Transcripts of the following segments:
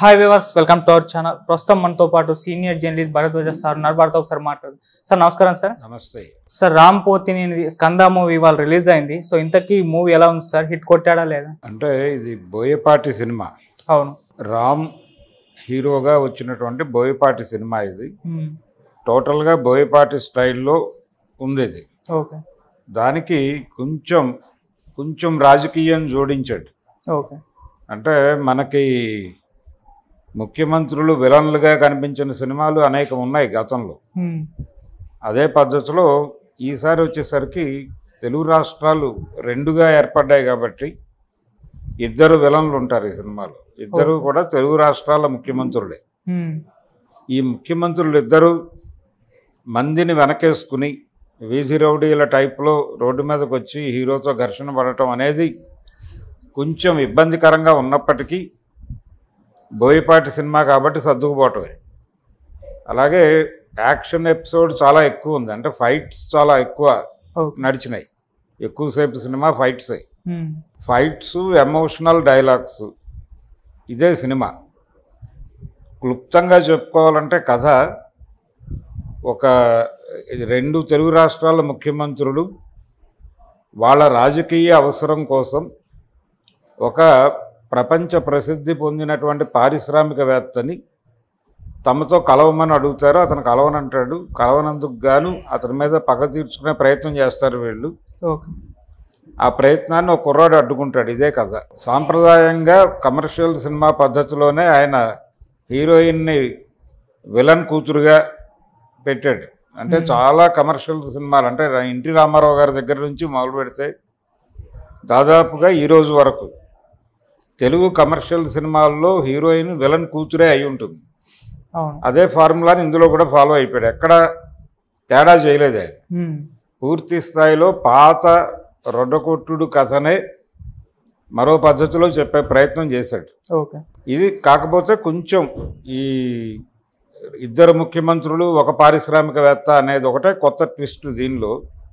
Hi viewers welcome to our channel ప్రస్తుతం మనతో పాటు సీనియర్ జర్నలిస్ట్ భరద్వాజ సార్ ఉన్నారు వారితో ఒకసారి మాట్లాడు సార్ నమస్కారం సార్ నమస్తే సార్ రామ్ పోతిని స్కంద మూవీ వాళ్ళు రిలీజ్ అయింది సో ఇంతకీ మూవీ ఎలా ఉంది సార్ హిట్ కొట్టాడా లేదా అంటే ఇది బోయపాటి సినిమా అవును రామ్ హీరోగా వచ్చినటువంటి బోయపాటి సినిమా ఇది మ్మ్. టోటల్గా బోయపాటి స్టైల్లో ఉంది ఇది ఓకే దానికి కొంచెం కొంచెం రాజకీయం జోడించాడు ఓకే అంటే మనకి ముఖ్యమంత్రులు విలన్లుగా కనిపించిన సినిమాలు అనేకం ఉన్నాయి గతంలో మ్మ్. అదే పద్ధతిలో ఈసారి వచ్చేసరికి తెలుగు రాష్ట్రాలు రెండుగా ఏర్పడ్డాయి కాబట్టి ఇద్దరు విలన్లు ఉంటారు ఈ సినిమాలో ఇద్దరు ఓకే. కూడా తెలుగు రాష్ట్రాల ముఖ్యమంత్రులే మ్మ్. ఈ ముఖ్యమంత్రులు ఇద్దరు మందిని వెనకేసుకుని వీధి రౌడీల టైప్లో రోడ్డు మీదకి వచ్చి హీరోతో ఘర్షణ పడటం అనేది కొంచెం ఇబ్బందికరంగా ఉన్నప్పటికీ బోయపాటి సినిమా కాబట్టి సర్దుకుపోవటమే అలాగే యాక్షన్ ఎపిసోడ్ చాలా ఎక్కువ ఉంది అంటే ఫైట్స్ చాలా ఎక్కువ ఓకే నడిచినాయి ఎక్కువసేపు సినిమా ఫైట్సే మ్మ్. ఫైట్స్ ఎమోషనల్ డైలాగ్స్ ఇదే సినిమా క్లుప్తంగా చెప్పుకోవాలంటే కథ ఒక రెండు తెలుగు రాష్ట్రాల ముఖ్యమంత్రులు వాళ్ళ రాజకీయ అవసరం కోసం ఒక ప్రపంచ ప్రసిద్ధి పొందినటువంటి పారిశ్రామికవేత్తని తమతో కలవమని అడుగుతారు అతను కలవనంటాడు కలవనందుకు గాను అతని మీద పగ తీర్చుకునే ప్రయత్నం చేస్తారు వీళ్ళు ఓకే ఆ ప్రయత్నాన్ని ఒక కుర్రాడు అడ్డుకుంటాడు ఇదే కథ సాంప్రదాయంగా కమర్షియల్ సినిమా పద్ధతిలోనే ఆయన హీరోయిన్ని విలన్ కూతురుగా పెట్టాడు అంటే Hmm. చాలా కమర్షియల్ సినిమాలు అంటే రా- ఎన్టీ రామారావు గారి దగ్గర నుంచి మొదలు పెడితే దాదాపుగా ఈ రోజు వరకు తెలుగు కమర్షియల్ సినిమాల్లో హీరోయిన్ విలన్ కూతురే అయి ఉంటుంది అవును అదే ఫార్ములాని ఇందులో కూడా ఫాలో అయిపోయాడు ఎక్కడ తేడా చేయలేదు ఆయన మ్మ్. పూర్తి స్థాయిలో పాత రొడ్డకొట్టుడు కథనే మరో పద్ధతిలో చెప్పే ప్రయత్నం చేశాడు ఓకే ఇది కాకపోతే కొంచెం ఈ ఇద్దరు ముఖ్యమంత్రులు ఒక పారిశ్రామికవేత్త అనేది ఒకటే కొత్త ట్విస్ట్ దీనిలో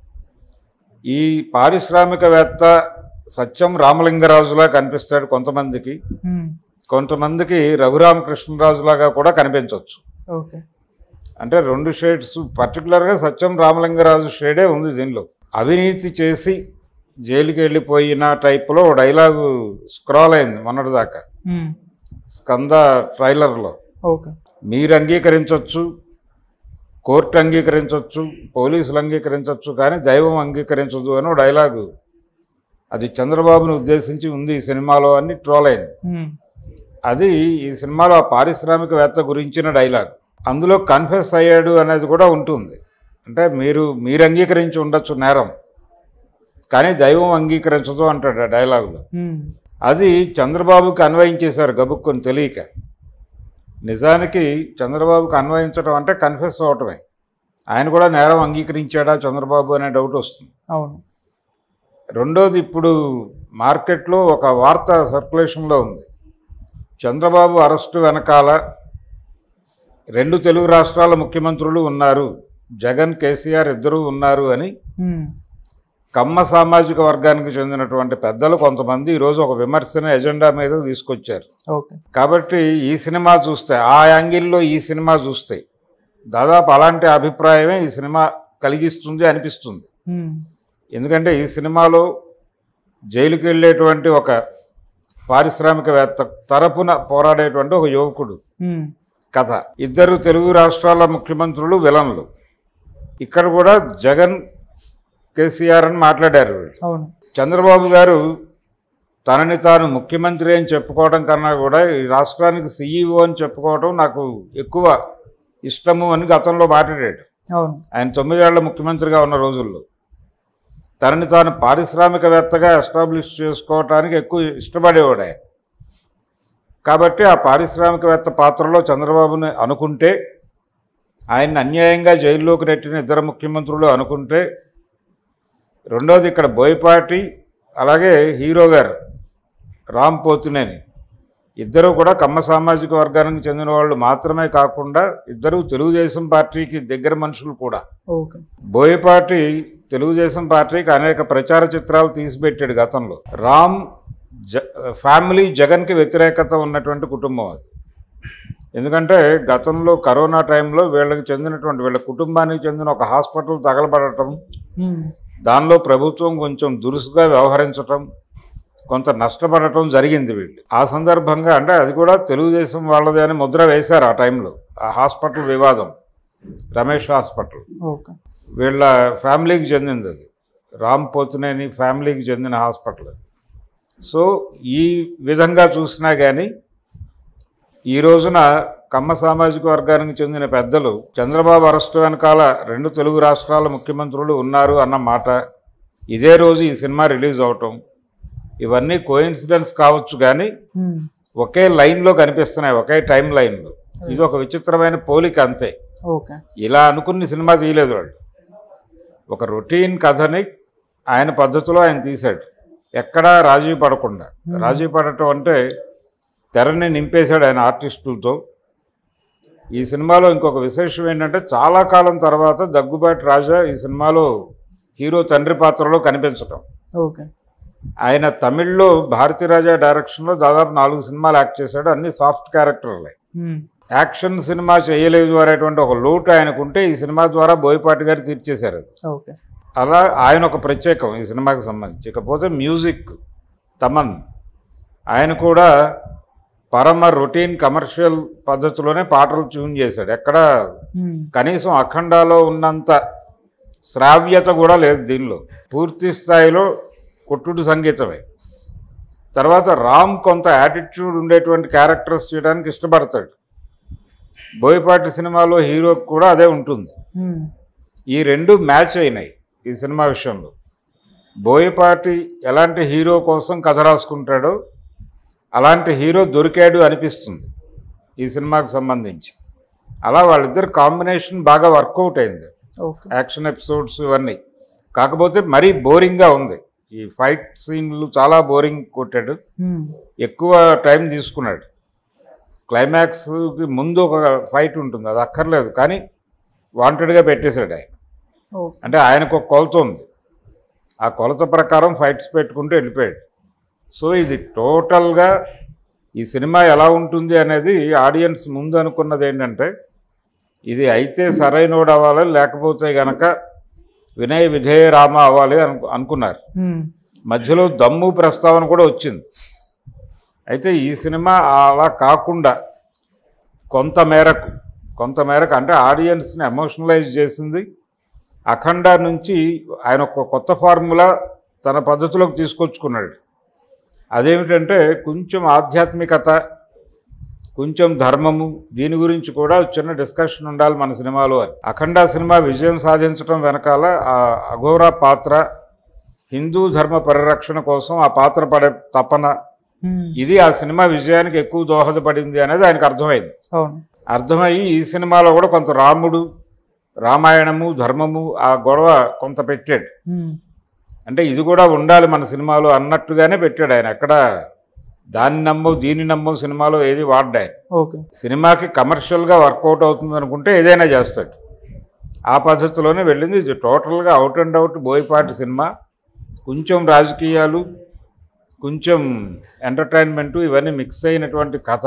ఈ పారిశ్రామికవేత్త సత్యం రామలింగరాజులా కనిపిస్తాడు కొంతమందికి మ్మ్. కొంతమందికి రఘురామకృష్ణరాజులాగా కూడా కనిపించవచ్చు ఓకే అంటే రెండు షేడ్స్ పర్టికులర్గా సత్యం రామలింగరాజు షేడే ఉంది దీనిలో అవినీతి చేసి జైలుకి వెళ్ళిపోయిన టైప్లో ఓ డైలాగు స్క్రాల్ అయింది మొన్నటిదాకా మ్మ్. స్కంద ట్రైలర్లో ఓకే మీరు అంగీకరించవచ్చు కోర్టు అంగీకరించవచ్చు పోలీసులు అంగీకరించవచ్చు కానీ దైవం అంగీకరించదు అని ఓ డైలాగు అది చంద్రబాబును ఉద్దేశించి ఉంది ఈ సినిమాలో అని ట్రోల్ అయింది మ్మ్. అది ఈ సినిమాలో ఆ పారిశ్రామికవేత్త గురించిన డైలాగ్ అందులో కన్ఫెస్ అయ్యాడు అనేది కూడా ఉంటుంది అంటే మీరు మీరు అంగీకరించి ఉండొచ్చు నేరం కానీ దైవం అంగీకరించదు అంటాడు ఆ డైలాగులో మ్మ్. అది చంద్రబాబుకి అన్వయించేశారు గబుక్కొని తెలియక నిజానికి చంద్రబాబుకి అన్వయించడం అంటే కన్ఫెస్ అవటమే ఆయన కూడా నేరం అంగీకరించాడా చంద్రబాబు అనే డౌట్ వస్తుంది అవును రెండోది ఇప్పుడు మార్కెట్లో ఒక వార్త సర్క్యులేషన్లో ఉంది చంద్రబాబు అరెస్టు వెనకాల రెండు తెలుగు రాష్ట్రాల ముఖ్యమంత్రులు ఉన్నారు జగన్ కేసీఆర్ ఇద్దరూ ఉన్నారు అని మ్మ్. కమ్మ సామాజిక వర్గానికి చెందినటువంటి పెద్దలు కొంతమంది ఈరోజు ఒక విమర్శన ఎజెండా మీద తీసుకొచ్చారు ఓకే కాబట్టి ఈ సినిమా చూస్తే ఆ యాంగిల్లో ఈ సినిమా చూస్తే దాదాపు అలాంటి అభిప్రాయమే ఈ సినిమా కలిగిస్తుంది అనిపిస్తుంది మ్మ్. ఎందుకంటే ఈ సినిమాలో జైలుకి వెళ్ళేటువంటి ఒక పారిశ్రామికవేత్త తరపున పోరాడేటువంటి ఒక యువకుడు మ్మ్. కథ ఇద్దరు తెలుగు రాష్ట్రాల ముఖ్యమంత్రులు విలన్లు ఇక్కడ కూడా జగన్ కేసీఆర్ అని మాట్లాడారు వీళ్ళు. అవును చంద్రబాబు గారు తనని తాను ముఖ్యమంత్రి అని చెప్పుకోవడం కన్నా కూడా ఈ రాష్ట్రానికి సీఈఓ అని చెప్పుకోవడం నాకు ఎక్కువ ఇష్టము అని గతంలో మాట్లాడాడు అవును ఆయన తొమ్మిదేళ్ల ముఖ్యమంత్రిగా ఉన్న రోజుల్లో తనని తాను పారిశ్రామికవేత్తగా ఎస్టాబ్లిష్ చేసుకోవటానికి ఎక్కువ ఇష్టపడేవాడు ఆయన కాబట్టి ఆ పారిశ్రామికవేత్త పాత్రలో చంద్రబాబుని అనుకుంటే ఆయన్ని అన్యాయంగా జైల్లోకి నెట్టిన ఇద్దరు ముఖ్యమంత్రులు అనుకుంటే రెండోది ఇక్కడ బోయపాటి అలాగే హీరో గారు రామ్ పోతునేని ఇద్దరు కూడా కమ్మ సామాజిక వర్గానికి చెందిన వాళ్ళు మాత్రమే కాకుండా ఇద్దరు తెలుగుదేశం పార్టీకి దగ్గర మనుషులు కూడా ఓకే బోయపాటి తెలుగుదేశం పార్టీకి అనేక ప్రచార చిత్రాలు తీసిపెట్టాడు గతంలో రామ్ జ ఫ్యామిలీ జగన్కి వ్యతిరేకత ఉన్నటువంటి కుటుంబం అది ఎందుకంటే గతంలో కరోనా టైంలో వీళ్ళకి చెందినటువంటి వీళ్ళ కుటుంబానికి చెందిన ఒక హాస్పిటల్ తగలబడటం ఉమ్, దానిలో ప్రభుత్వం కొంచెం దురుసుగా వ్యవహరించటం కొంత నష్టపడటం జరిగింది వీళ్ళు ఆ సందర్భంగా అంటే అది కూడా తెలుగుదేశం వాళ్ళది అని ముద్ర వేశారు ఆ టైంలో ఆ హాస్పిటల్ వివాదం రమేష్ హాస్పిటల్ ఓకే వీళ్ళ ఫ్యామిలీకి చెందింది అది రామ్ పోతునేని ఫ్యామిలీకి చెందిన హాస్పిటల్ సో ఈ విధంగా చూసినా కానీ ఈ రోజున కమ్మ సామాజిక వర్గానికి చెందిన పెద్దలు చంద్రబాబు అరెస్టు వెనకాల రెండు తెలుగు రాష్ట్రాల ముఖ్యమంత్రులు ఉన్నారు అన్న మాట ఇదే రోజు ఈ సినిమా రిలీజ్ అవటం ఇవన్నీ కోయిన్సిడెన్స్ కావచ్చు కానీ ఉమ్, ఒకే లైన్లో కనిపిస్తున్నాయి ఒకే టైం లైన్లో ఇది ఒక విచిత్రమైన పోలిక అంతే ఓకే ఇలా అనుకుని సినిమా తీయలేదు వాళ్ళు ఒక రొటీన్ కథని ఆయన పద్ధతిలో ఆయన తీశాడు ఎక్కడా రాజీ పడకుండా రాజీ పడటం అంటే తెరని నింపేశాడు ఆయన ఆర్టిస్టులతో ఈ సినిమాలో ఇంకొక విశేషం ఏంటంటే చాలా కాలం తర్వాత దగ్గుబాటి రాజా ఈ సినిమాలో హీరో తండ్రి పాత్రలో కనిపించటం ఓకే ఆయన తమిళ్లో భారతీరాజా డైరెక్షన్లో దాదాపు నాలుగు సినిమాలు యాక్ట్ చేశాడు అన్ని సాఫ్ట్ క్యారెక్టర్లే ఉమ్, యాక్షన్ సినిమా చేయలేదు అనేటువంటి ఒక లోటు ఆయనకుంటే ఈ సినిమా ద్వారా బోయపాటి గారు తీర్చేశారు అది. ఓకే అలా ఆయన ఒక ప్రత్యేకం ఈ సినిమాకి సంబంధించి ఇకపోతే మ్యూజిక్ తమన్ ఆయన కూడా పరమ రొటీన్ కమర్షియల్ పద్ధతిలోనే పాటలు ట్యూన్ చేశాడు ఎక్కడ ఉమ్, కనీసం అఖండాలో ఉన్నంత శ్రావ్యత కూడా లేదు దీనిలో పూర్తి స్థాయిలో కొట్టుడు సంగీతమే తర్వాత రామ్ కొంత యాటిట్యూడ్ ఉండేటువంటి క్యారెక్టర్స్ చేయడానికి ఇష్టపడతాడు బోయపాటి సినిమాలో హీరోకి కూడా అదే ఉంటుంది ఉమ్, ఈ రెండు మ్యాచ్ అయినాయి ఈ సినిమా విషయంలో బోయపాటి ఎలాంటి హీరో కోసం కథ రాసుకుంటాడో అలాంటి హీరో దొరికాడు అనిపిస్తుంది ఈ సినిమాకి సంబంధించి అలా వాళ్ళిద్దరు కాంబినేషన్ బాగా వర్కౌట్ అయింది ఓకే యాక్షన్ ఎపిసోడ్స్ ఇవన్నీ కాకపోతే మరీ బోరింగ్గా ఉంది ఈ ఫైట్ సీన్లు చాలా బోరింగ్ కొట్టాడు ఉమ్, ఎక్కువ టైం తీసుకున్నాడు క్లైమాక్స్కి ముందు ఒక ఫైట్ ఉంటుంది అది అక్కర్లేదు కానీ వాంటెడ్గా పెట్టేశాడు ఆయన ఓకే అంటే ఆయనకు ఒక కొలత ఉంది ఆ కొలత ప్రకారం ఫైట్స్ పెట్టుకుంటూ వెళ్ళిపోయాడు సో ఇది టోటల్గా ఈ సినిమా ఎలా ఉంటుంది అనేది ఆడియన్స్ ముందు అనుకున్నది ఏంటంటే ఇది అయితే సరైనోడు అవ్వాలి లేకపోతే గనక వినయ విధేయ రామ అవ్వాలి అను అనుకున్నారు ఉమ్, మధ్యలో దమ్ము ప్రస్తావన కూడా వచ్చింది అయితే ఈ సినిమా అలా కాకుండా కొంత మేరకు కొంత మేరకు అంటే ఆడియన్స్ని ఎమోషనలైజ్ చేసింది అఖండ నుంచి ఆయన ఒక కొత్త ఫార్ములా తన పద్ధతిలోకి తీసుకొచ్చుకున్నాడు అదేమిటంటే కొంచెం ఆధ్యాత్మికత కొంచెం ధర్మము దీని గురించి కూడా చిన్న డిస్కషన్ ఉండాలి మన సినిమాలో అని అఖండ సినిమా విజయం సాధించడం వెనకాల ఆ అఘోరా పాత్ర హిందూ ధర్మ పరిరక్షణ కోసం ఆ పాత్ర పడే తపన ఉమ్, ఇది ఆ సినిమా విజయానికి ఎక్కువ దోహదపడింది అనేది ఆయనకు అర్థమైంది అవును అర్థమయ్యి ఈ సినిమాలో కూడా కొంత రాముడు రామాయణము ధర్మము ఆ గొడవ కొంత పెట్టాడు ఉమ్, అంటే ఇది కూడా ఉండాలి మన సినిమాలో అన్నట్టుగానే పెట్టాడు ఆయన ఎక్కడ దాన్ని నమ్మో దీన్ని నమ్మో సినిమాలో ఏది వాడ్డా ఆయన ఓకే సినిమాకి కమర్షియల్గా వర్కౌట్ అవుతుంది అనుకుంటే ఏదైనా చేస్తాడు ఆ పద్ధతిలోనే వెళ్ళింది ఇది టోటల్గా అవుట్ అండ్ అవుట్ బోయపాటి సినిమా కొంచెం రాజకీయాలు కొంచెం ఎంటర్టైన్మెంటు ఇవన్నీ మిక్స్ అయినటువంటి కథ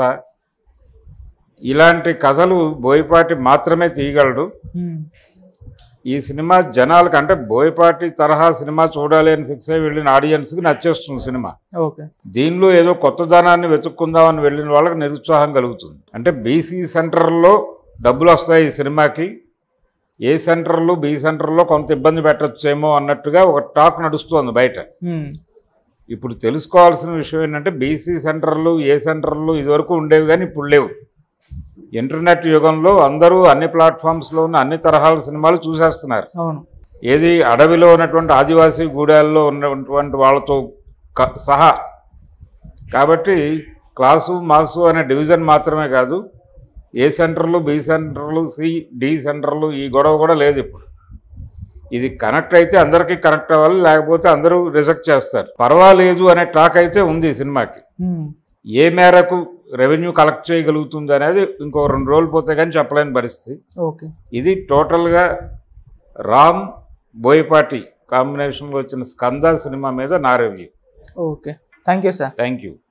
ఇలాంటి కథలు బోయపాటి మాత్రమే తీయగలడు ఉమ్, ఈ సినిమా జనాలకు అంటే బోయపాటి తరహా సినిమా చూడాలి అని ఫిక్స్ అయ్యి వెళ్ళిన ఆడియన్స్కి నచ్చేస్తుంది సినిమా ఓకే దీనిలో ఏదో కొత్తదనాన్ని వెతుక్కుందామని వెళ్ళిన వాళ్ళకి నిరుత్సాహం కలుగుతుంది అంటే బీసీ సెంటర్లో డబ్బులు వస్తాయి ఈ సినిమాకి ఏ సెంటర్లు బి సెంటర్లో కొంత ఇబ్బంది పెట్టచ్చేమో అన్నట్టుగా ఒక టాక్ నడుస్తోంది బయట ఉమ్, ఇప్పుడు తెలుసుకోవాల్సిన విషయం ఏంటంటే బీసీ సెంటర్లు ఏ సెంటర్లు ఇదివరకు ఉండేవి కానీ ఇప్పుడు లేవు ఇంటర్నెట్ యుగంలో అందరూ అన్ని ప్లాట్ఫామ్స్లో ఉన్న అన్ని తరహాల సినిమాలు చూసేస్తున్నారు అవును ఏది అడవిలో ఉన్నటువంటి ఆదివాసీ గూడాల్లో ఉన్నటువంటి వాళ్ళతో క- సహా కాబట్టి క్లాసు మాసు అనే డివిజన్ మాత్రమే కాదు ఏ సెంటర్లు బి సెంటర్లు సి డి సెంటర్లు ఈ గొడవ కూడా లేదు ఇప్పుడు ఇది కనెక్ట్ అయితే అందరికీ కనెక్ట్ అవ్వాలి లేకపోతే అందరూ రిజెక్ట్ చేస్తారు పర్వాలేదు అనే టాక్ అయితే ఉంది ఈ సినిమాకి ఉమ్, ఏ మేరకు రెవెన్యూ కలెక్ట్ చేయగలుగుతుంది అనేది ఇంకో రెండు రోజులు పోతే కానీ చెప్పలేని పరిస్థితి ఓకే ఇది టోటల్గా రామ్ బోయపాటి కాంబినేషన్లో వచ్చిన స్కంద సినిమా మీద నా review okay thank you sir thank you